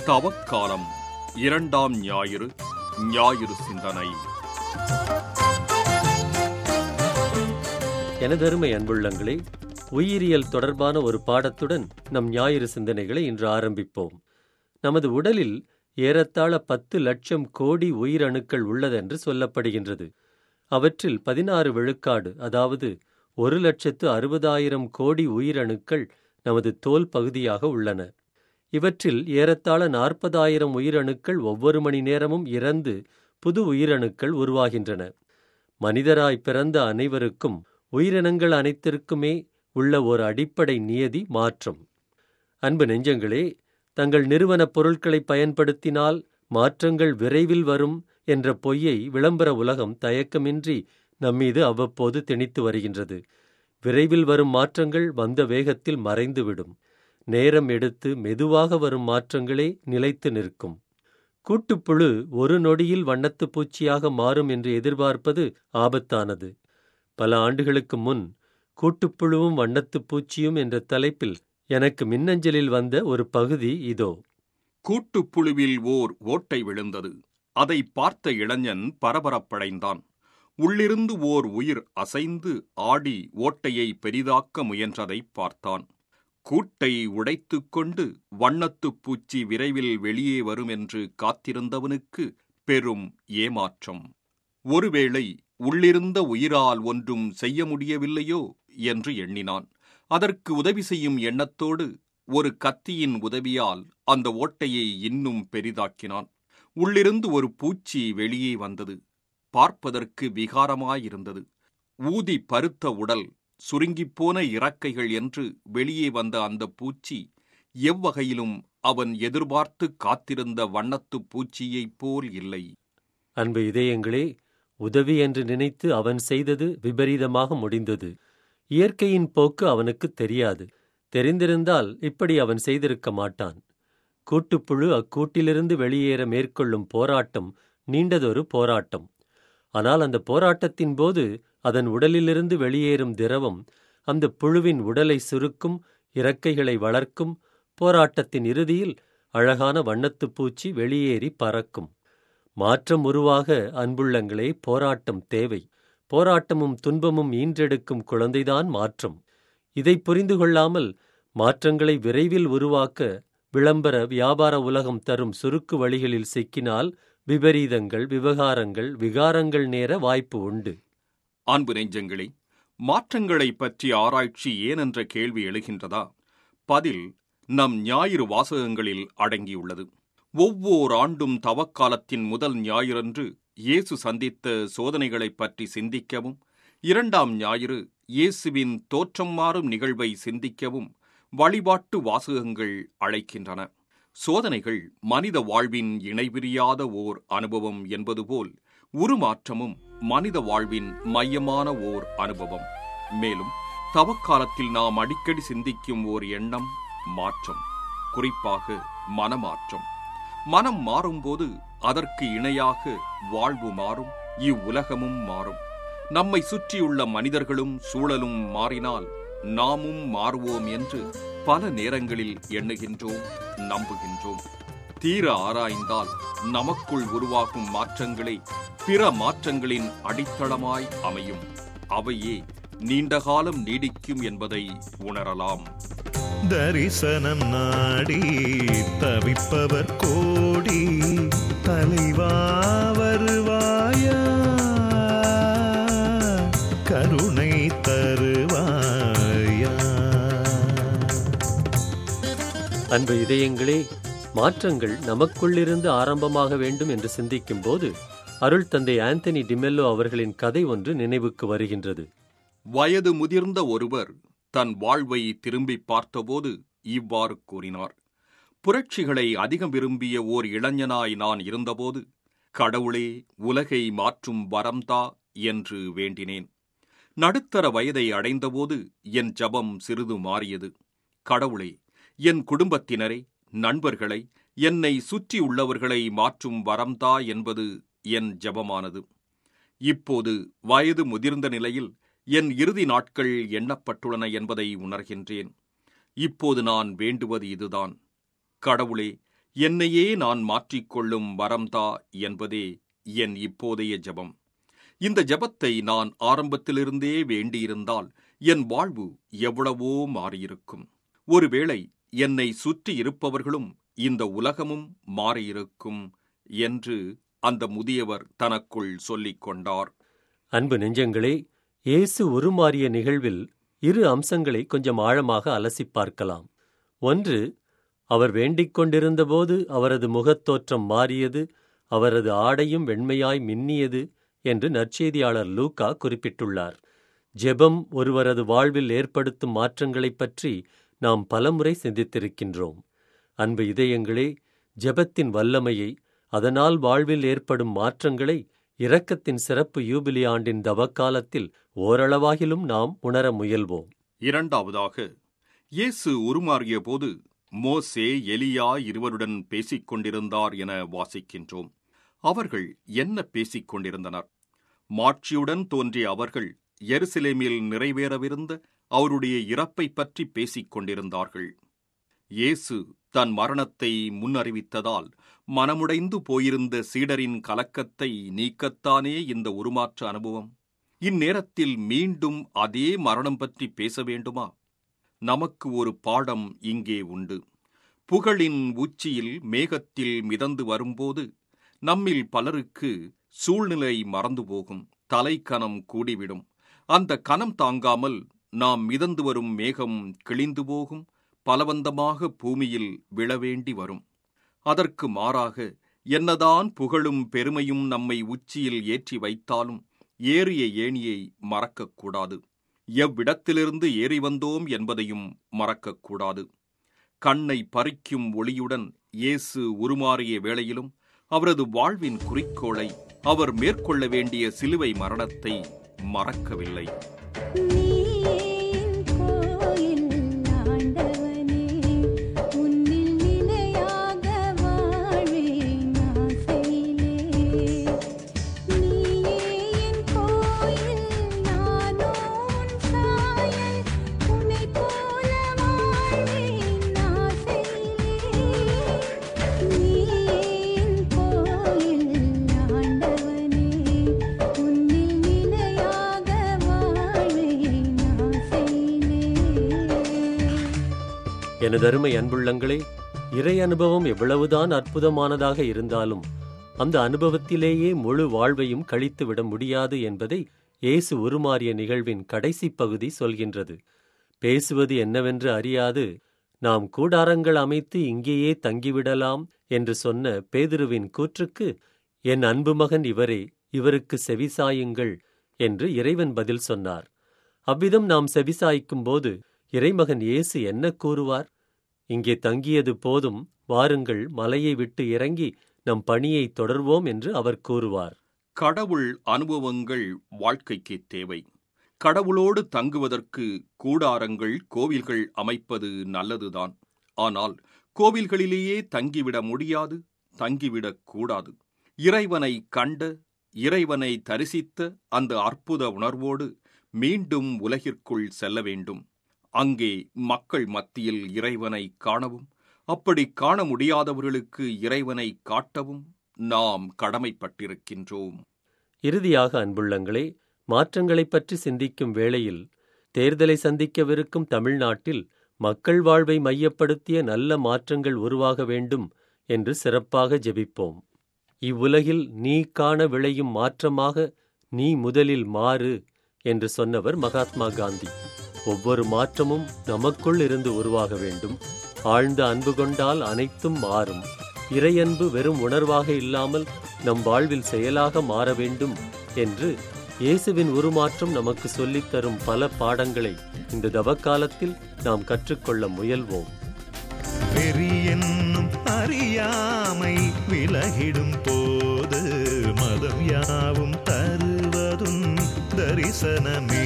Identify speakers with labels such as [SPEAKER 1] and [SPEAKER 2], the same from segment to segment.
[SPEAKER 1] தவக்காலம் இரண்டாம் ஞாயிறு ஞாயிறு சிந்தனை
[SPEAKER 2] எனதருமை அன்புள்ளங்களே உயிரியல் தொடர்பான ஒரு பாடத்துடன் நம் ஞாயிறு சிந்தனைகளை இன்று ஆரம்பிப்போம் நமது உடலில் ஏறத்தாழ பத்து லட்சம் கோடி உயிரணுக்கள் உள்ளதென்று சொல்லப்படுகின்றது அவற்றில் பதினாறு விழுக்காடு அதாவது ஒரு லட்சத்து அறுபதாயிரம் கோடி உயிரணுக்கள் நமது தோல் பகுதியாக உள்ளன இவற்றில் ஏறத்தாழ நாற்பதாயிரம் உயிரணுக்கள் ஒவ்வொரு மணி நேரமும் இறந்து புது உயிரணுக்கள் உருவாகின்றன மனிதராய் பிறந்த அனைவருக்கும் உயிரினங்கள் அனைத்திற்குமே உள்ள ஒரு அடிப்படை நியதி மாற்றம் அன்பு நெஞ்சங்களே தங்கள் நிறுவனப் பொருட்களை பயன்படுத்தினால் மாற்றங்கள் விரைவில் வரும் என்ற பொய்யை விளம்பர உலகம் தயக்கமின்றி நம்மீது அவ்வப்போது திணித்து வருகின்றது விரைவில் வரும் மாற்றங்கள் வந்த வேகத்தில் மறைந்துவிடும் நேரம் எடுத்து மெதுவாக வரும் மாற்றங்களே நிலைத்து நிற்கும் கூட்டுப்புழு ஒரு நொடியில் வண்ணத்துப் பூச்சியாக மாறும் என்று எதிர்பார்ப்பது ஆபத்தானது பல ஆண்டுகளுக்கு முன் கூட்டுப்புழுவும் வண்ணத்துப் பூச்சியும் என்ற தலைப்பில் எனக்கு மின்னஞ்சலில் வந்த ஒரு பகுதி இதோ
[SPEAKER 1] கூட்டுப்புழுவில் ஓர் ஓட்டை விழுந்தது அதை பார்த்த இளைஞன் பரபரப்படைந்தான் உள்ளிருந்து ஓர் உயிர் அசைந்து ஆடி ஓட்டையை பெரிதாக்க முயன்றதைப் பார்த்தான் கூட்டை உடைத்துக் கொண்டு வண்ணத்துப் பூச்சி விரைவில் வெளியே வரும் என்று காத்திருந்தவனுக்கு பெரும் ஏமாற்றம் ஒருவேளை உள்ளிருந்த உயிரால் ஒன்றும் செய்ய முடியவில்லையோ என்று எண்ணினான் அதற்கு உதவி செய்யும் எண்ணத்தோடு ஒரு கத்தியின் உதவியால் அந்த ஓட்டையை இன்னும் பெரிதாக்கினான் உள்ளிருந்து ஒரு பூச்சி வெளியே வந்தது பார்ப்பதற்கு விகாரமாயிருந்தது ஊதி பருத்த உடல் சுருங்கிப்போன இறக்கைகள் என்று வெளியே வந்த அந்த பூச்சி எவ்வகையிலும் அவன் எதிர்பார்த்து காத்திருந்த வண்ணத்துப் பூச்சியைப் போல் இல்லை
[SPEAKER 2] அன்பு இதயங்களே உதவி என்று நினைத்து அவன் செய்தது விபரீதமாக முடிந்தது இயற்கையின் போக்கு அவனுக்கு தெரியாது தெரிந்திருந்தால் இப்படி அவன் செய்திருக்க மாட்டான் கூட்டுப்புழு அக்கூட்டிலிருந்து வெளியேற மேற்கொள்ளும் போராட்டம் நீண்டதொரு போராட்டம் ஆனால் அந்த போராட்டத்தின் போது அதன் உடலிலிருந்து வெளியேறும் திரவம் அந்த புழுவின் உடலை சுருக்கும் இறக்கைகளை வளர்க்கும் போராட்டத்தின் இறுதியில் அழகான வண்ணத்துப் பூச்சி வெளியேறி பறக்கும் மாற்றம் உருவாக அன்புள்ளங்களே போராட்டம் தேவை போராட்டமும் துன்பமும் ஈன்றெடுக்கும் குழந்தைதான் மாற்றம் இதை புரிந்து கொள்ளாமல் மாற்றங்களை விரைவில் உருவாக்க விளம்பர வியாபார உலகம் தரும் சுருக்கு வழிகளில் சிக்கினால் விபரீதங்கள் விவகாரங்கள் விகாரங்கள் நேர வாய்ப்பு உண்டு
[SPEAKER 1] அன்பு நெஞ்சங்களே மாற்றங்களைப் பற்றிய ஆராய்ச்சி ஏனென்ற கேள்வி எழுகின்றதா பதில் நம் ஞாயிறு வாசகங்களில் அடங்கியுள்ளது ஒவ்வொரு ஆண்டும் தவக்காலத்தின் முதல் ஞாயிறன்று இயேசு சந்தித்த சோதனைகளைப் பற்றி சிந்திக்கவும் இரண்டாம் ஞாயிறு இயேசுவின் தோற்றம் மாறும் நிகழ்வை சிந்திக்கவும் வழிபாட்டு வாசகங்கள் அழைக்கின்றன சோதனைகள் மனித வாழ்வின் இணைபிரியாத ஓர் அனுபவம் என்பது போல் உருமாற்றமும் மனித வாழ்வின் மையமான ஓர் அனுபவம் மேலும் தவக்காலத்தில் நாம் அடிக்கடி சிந்திக்கும் ஓர் எண்ணம் மாற்றம் குறிப்பாக மனமாற்றம் மனம் மாறும்போது அதற்கு இணையாக வாழ்வு மாறும் இவ்வுலகமும் மாறும் நம்மை சுற்றியுள்ள மனிதர்களும் சூழலும் மாறினால் நாமும் மாறுவோம் என்று பல நேரங்களில் எண்ணுகின்றோம் நம்புகின்றோம் தீர ஆராய்ந்தால் நமக்குள் உருவாகும் மாற்றங்களே பிற மாற்றங்களின் அடித்தளமாய் அமையும் அவையே நீண்டகாலம் நீடிக்கும் என்பதை உணரலாம்
[SPEAKER 3] தரிசனம் நாடி தவிப்பவர் கோடி தலைவா வருவாயா கருணை தருவாயா
[SPEAKER 2] அன்பு இதயங்களே மாற்றங்கள் நமக்குள்ளிருந்து ஆரம்பமாக வேண்டும் என்று சிந்திக்கும்போது அருள் தந்தை ஆந்தனி டிமெல்லோ அவர்களின் கதை ஒன்று நினைவுக்கு வருகின்றது
[SPEAKER 1] வயது முதிர்ந்த ஒருவர் தன் வாழ்வை திரும்பி பார்த்தபோது இவ்வாறு கூறினார் புரட்சிகளை அதிகம் விரும்பிய ஓர் இளைஞனாய் நான் இருந்தபோது கடவுளே உலகை மாற்றும் வரம்தா என்று வேண்டினேன் நடுத்தர வயதை அடைந்தபோது என் ஜபம் சிறிது மாறியது கடவுளே என் குடும்பத்தினரை நண்பர்களை என்னை சுற்றியுள்ளவர்களை மாற்றும் வரம்தா என்பது என் ஜபமானது இப்போது வயது முதிர்ந்த நிலையில் என் இறுதி நாட்கள் எண்ணப்பட்டுள்ளன என்பதை உணர்கின்றேன் இப்போது நான் வேண்டுவது இதுதான் கடவுளே என்னையே நான் மாற்றிக்கொள்ளும் வரம்தா என்பதே என் இப்போதைய ஜெபம் இந்த ஜெபத்தை நான் ஆரம்பத்திலிருந்தே வேண்டியிருந்தால் என் வாழ்வு எவ்வளவோ மாறியிருக்கும் ஒருவேளை என்னை சுற்றி இருப்பவர்களும் இந்த உலகமும் மாறியிருக்கும் என்று அந்த முதியவர் தனக்குள் சொல்லிக் கொண்டார்
[SPEAKER 2] அன்பு நெஞ்சங்களே இயேசு உருமாறிய நிகழ்வில் இரு அம்சங்களை கொஞ்சம் ஆழமாக அலசிப் பார்க்கலாம் ஒன்று அவர் வேண்டிக் கொண்டிருந்தபோது அவரது முகத்தோற்றம் மாறியது அவரது ஆடையும் வெண்மையாய் மின்னியது என்று நற்செய்தியாளர் லூக்கா குறிப்பிட்டுள்ளார் ஜெபம் ஒருவரது வாழ்வில் ஏற்படுத்தும் மாற்றங்களைப் பற்றி நாம் பலமுறை சிந்தித்திருக்கின்றோம் அன்பு இதயங்களே ஜெபத்தின் வல்லமையை அதனால் வாழ்வில் ஏற்படும் மாற்றங்களை இரக்கத்தின் சிறப்பு யூபிலி ஆண்டின் தவக்காலத்தில் ஓரளவாகிலும் நாம் உணர முயல்வோம்
[SPEAKER 1] இரண்டாவதாக இயேசு உருமாறிய போது மோசே எலியா இருவருடன் பேசிக் கொண்டிருந்தார் என வாசிக்கின்றோம் அவர்கள் என்ன பேசிக் கொண்டிருந்தனர் மாட்சியுடன் தோன்றிய அவர்கள் எருசலேமில் நிறைவேறவிருந்த அவருடைய இறப்பை பற்றி பேசிக் கொண்டிருந்தார்கள் இயேசு தன் மரணத்தை முன்னறிவித்ததால் மனமுடைந்து போயிருந்த சீடரின் கலக்கத்தை நீக்கத்தானே இந்த உருமாற்ற அனுபவம் இந்நேரத்தில் மீண்டும் அதே மரணம் பற்றி பேச வேண்டுமா நமக்கு ஒரு பாடம் இங்கே உண்டு புகழின் உச்சியில் மேகத்தில் மிதந்து வரும்போது நம்மில் பலருக்கு சூழ்நிலை மறந்து போகும் தலைக்கனம் கூடிவிடும் அந்த கனம் தாங்காமல் நாம் மிதந்து வரும் மேகம் கிழிந்து போகும் பலவந்தமாக பூமியில் விழவேண்டி வரும் அதற்கு மாறாக என்னதான் புகழும் பெருமையும் நம்மை உச்சியில் ஏற்றி வைத்தாலும் ஏறிய ஏணியை மறக்கக்கூடாது எவ்விடத்திலிருந்து ஏறி வந்தோம் என்பதையும் மறக்கக்கூடாது கண்ணை பறிக்கும் ஒளியுடன் இயேசு உருமாறிய வேளையிலும் அவரது வாழ்வின் குறிக்கோளை அவர் மேற்கொள்ள வேண்டிய சிலுவை மரணத்தை மறக்கவில்லை
[SPEAKER 4] நீயின் கோயில் ஆண்டவனே உன்னில் நிலையாக வாழ்வேன் ஆசையிலே நீயின் கோயில் நானோ உன் சாயல் உன்னைப் போல வாழ்வேன் ஆசையிலே நீயின் கோயில் ஆண்டவனே உன்னில் நிலையாக வாழ்வேன் ஆசையிலே
[SPEAKER 2] எனதருமை அன்புள்ளங்களே இறை அனுபவம் எவ்வளவுதான் அற்புதமானதாக இருந்தாலும் அந்த அனுபவத்திலேயே முழு வாழ்வையும் கழித்துவிட முடியாது என்பதை இயேசு உருமாறிய நிகழ்வின் கடைசி பகுதி சொல்கின்றது பேசுவது என்னவென்று அறியாது நாம் கூடாரங்கள் அமைத்து இங்கேயே தங்கிவிடலாம் என்று சொன்ன பேதுருவின் கூற்றுக்கு என் அன்பு மகன் இவரே இவருக்கு செவிசாயுங்கள் என்று இறைவன் பதில் சொன்னார் அவ்விதம் நாம் செவிசாய்க்கும் போது இறைமகன் இயேசு என்ன கூறுவார் இங்கே தங்கியது போதும் வாருங்கள் மலையை விட்டு இறங்கி நம் பணியை தொடர்வோம் என்று அவர் கூறுவார்
[SPEAKER 1] கடவுள் அனுபவங்கள் வாழ்க்கைக்கு தேவை கடவுளோடு தங்குவதற்கு கூடாரங்கள் கோவில்கள் அமைப்பது நல்லதுதான் ஆனால் கோவில்களிலேயே தங்கிவிட முடியாது தங்கிவிடக் கூடாது இறைவனை கண்ட இறைவனை தரிசித்த அந்த அற்புத உணர்வோடு மீண்டும் உலகிற்குள் செல்ல வேண்டும் அங்கே மக்கள் மத்தியில் இறைவனை காணவும் அப்படி காண முடியாதவர்களுக்கு இறைவனை காட்டவும் நாம் கடமைப்பட்டிருக்கின்றோம்
[SPEAKER 2] இறுதியாக அன்புள்ளங்களே மாற்றங்களைப் பற்றி சிந்திக்கும் வேளையில் தேர்தலை சந்திக்கவிருக்கும் தமிழ்நாட்டில் மக்கள் வாழ்வை மையப்படுத்திய நல்ல மாற்றங்கள் உருவாக வேண்டும் என்று சிறப்பாக ஜெபிப்போம் இவ்வுலகில் நீ காண விளையும் மாற்றமாக நீ முதலில் மாறு என்று சொன்னவர் மகாத்மா காந்தி ஒவ்வொரு மாற்றமும் நமக்குள் இருந்து உருவாக வேண்டும் ஆழ்ந்த அன்பு கொண்டால் அனைத்தும் மாறும் இறையன்பு வெறும் உணர்வாக இல்லாமல் நம் வாழ்வில் செயலாக மாற வேண்டும் என்று இயேசுவின் உருமாற்றம் நமக்கு சொல்லித் தரும் பல பாடங்களை இந்த தவக்காலத்தில் நாம் கற்றுக்கொள்ள முயல்வோம்
[SPEAKER 3] வெறி என்னும் அறியாமை விலகிடும் போது மதம் யாவும் தருவதும் தரிசனமே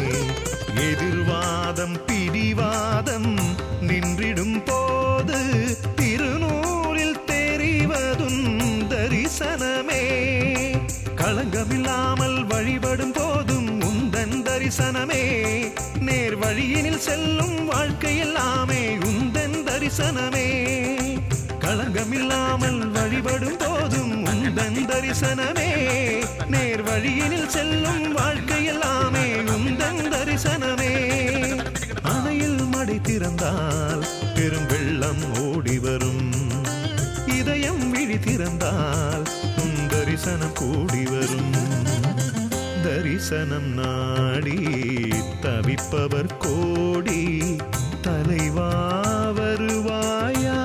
[SPEAKER 3] எதிர்வாதம் பிடிவாதம் நின்றிடும் போது திருநூலில் தெரிவதும் தரிசனமே களங்கமில்லாமல் வழிபடும் போதும் உந்தன் தரிசனமே நேர் வழியினில் செல்லும் வாழ்க்கை எல்லாமே உந்தன் தரிசனமே களங்கம் பயமில்லாமல் வழிபடும் போதும் உந்தன் தரிசனமே நேர் வழியினில் செல்லும் வாழ்க்கை எல்லாமே உந்தன் தரிசனமே அணையில் மடை திறந்தால் பெரும் வெள்ளம் ஓடி வரும் இதயம் விழி திறந்தால் உன் தரிசனம் கூடி வரும் தரிசனம் நாடி தவிப்பவர் கோடி தலைவா வருவாயா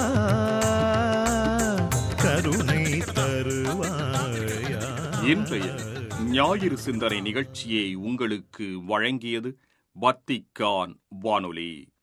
[SPEAKER 3] கருணை தருவாயா
[SPEAKER 1] இன்றைய ஞாயிறு சிந்தனை நிகழ்ச்சியை உங்களுக்கு வழங்கியது வத்திக்கான் வானொலி